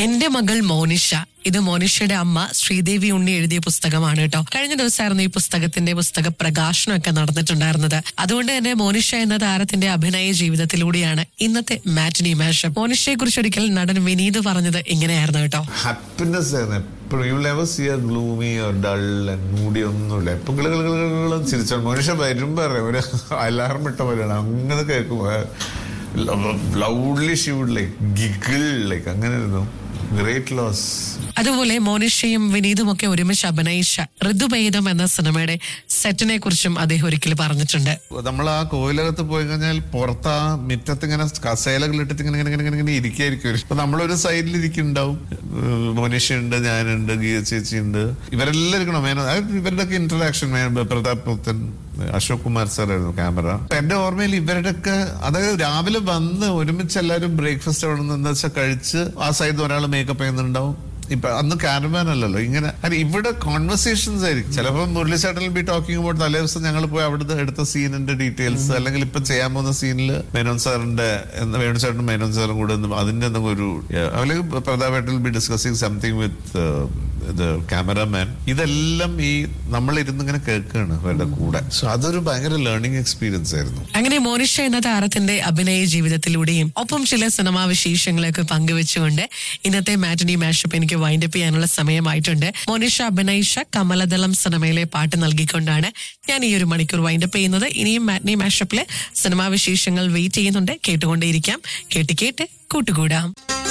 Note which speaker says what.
Speaker 1: എന്റെ മകൾ മോനിഷ ഇത് മോനിഷയുടെ അമ്മ ശ്രീദേവി ഉണ്ണി എഴുതിയ പുസ്തകമാണ് കേട്ടോ കഴിഞ്ഞ ദിവസമായിരുന്നു ഈ പുസ്തകത്തിന്റെ പുസ്തക പ്രകാശനമൊക്കെ നടന്നിട്ടുണ്ടായിരുന്നത് അതുകൊണ്ട് തന്നെ മോനിഷ എന്ന താരത്തിന്റെ അഭിനയ ജീവിതത്തിലൂടെയാണ് ഇന്നത്തെ മാറ്റിനി മാഷ് മോനിഷയെ കുറിച്ച് ഒരിക്കൽ നടൻ വിനീത് പറഞ്ഞത് ഇങ്ങനെയായിരുന്നു കേട്ടോ
Speaker 2: ഹാപ്പിനെസ് ആയിരുന്നു എപ്പോഴും you never see a gloomy dull moody ഒന്നുമില്ല എപ്പം കിളുകളും ചിരിച്ചോ മനുഷ്യ വരുമ്പോ അറിയാം ഒരു അലാറം ഇട്ട പോലെയാണ് അങ്ങനെ കേൾക്കുമ്പോ loudly she would like giggle like അങ്ങനെ ആയിരുന്നു ഗ്രേറ്റ് ലോസ്
Speaker 1: അതുപോലെ മോനിഷയും വിനീതും ഒക്കെ ഒരുമിച്ച് അഭിനയിച്ച ഋതുഭേദം എന്ന സിനിമയുടെ സെറ്റിനെ കുറിച്ചും അദ്ദേഹം ഒരിക്കൽ പറഞ്ഞിട്ടുണ്ട്
Speaker 2: നമ്മൾ ആ കോയിലകത്ത് പോയി കഴിഞ്ഞാൽ പുറത്ത് ആ മുറ്റത്ത് ഇങ്ങനെ കസേലകൾ ഇട്ടിട്ട് ഇങ്ങനെ ഇങ്ങനെ ഇങ്ങനെ ഇങ്ങനെ ഇരിക്കായിരിക്കും അപ്പൊ നമ്മളൊരു സൈഡിൽ ഇരിക്കുന്നുണ്ടാവും മോനിഷയുണ്ട് ഞാനുണ്ട് ഗീത ചേച്ചി ഉണ്ട് ഇവരെല്ലാം ഇരിക്കണം മേനോ അത് ഇവരുടെ ഒക്കെ ഇന്ററാക്ഷൻ പ്രതാപ് പുത്തൻ അശോക് കുമാർ സാർ ആയിരുന്നു ക്യാമറ എന്റെ ഓർമ്മയിൽ ഇവരുടെയൊക്കെ അതായത് രാവിലെ വന്ന് ഒരുമിച്ച് എല്ലാവരും ബ്രേക്ക്ഫാസ്റ്റ് അവിടെ നിന്ന് എന്താ വെച്ചാൽ കഴിച്ച് ആ സൈഡിൽ ഒരാൾ മേക്കപ്പ് ചെയ്യുന്നുണ്ടാവും ഇപ്പൊ അന്ന് കാരവാൻ അല്ലല്ലോ ഇങ്ങനെ അല്ല, ഇവിടെ കോൺവെർസേഷൻസ് ആയിരിക്കും ചിലപ്പോൾ മുരളിച്ചേട്ടൻ ബി ടോക്കിംഗ് അബൌട്ട് തലേ ദിവസം ഞങ്ങൾ പോയി അവിടുത്തെ എടുത്ത സീനിന്റെ ഡീറ്റെയിൽസ് അല്ലെങ്കിൽ ഇപ്പൊ ചെയ്യാൻ പോകുന്ന സീനിൽ മേനോൻ സാറിന്റെ എന്താ വേണുചേട്ടനും മേനോൻ സാറും കൂടെ ഒന്ന് അതിന്റെ എന്തെങ്കിലും ഒരു അല്ലെങ്കിൽ പ്രതാപേട്ടിൽ be discussing something with cameraman ഇതെല്ലാം ഈ നമ്മൾ ഇരുന്ന് ഇങ്ങനെ കേൾക്കുകയാണ് അവരുടെ കൂടെ സോ അതൊരു ഭയങ്കര ലേണിംഗ് എക്സ്പീരിയൻസ് ആയിരുന്നു
Speaker 1: അങ്ങനെ മോനിഷ എന്ന താരത്തിന്റെ അഭിനയ ജീവിതത്തിലൂടെയും ഒപ്പം ചില സിനിമാ വിശേഷങ്ങളൊക്കെ പങ്കുവെച്ചുകൊണ്ട് ഇന്നത്തെ മാറ്റനി മാഷപ്പ് എനിക്ക് വൈൻഡപ്പ് ചെയ്യാനുള്ള സമയമായിട്ടുണ്ട് മോനിഷ അഭിനയിച്ച കമലദളം സിനിമയിലെ പാട്ട് നൽകിക്കൊണ്ടാണ് ഞാൻ ഈ ഒരു മണിക്കൂർ വൈൻഡപ്പ് ചെയ്യുന്നത് ഇനിയും മാറ്റ്നി മാഷപ്പിലെ സിനിമാ വിശേഷങ്ങൾ വെയിറ്റ് ചെയ്യുന്നുണ്ട് കേട്ടുകൊണ്ടേയിരിക്കാം കേട്ട് കേട്ട് കൂട്ടുകൂടാം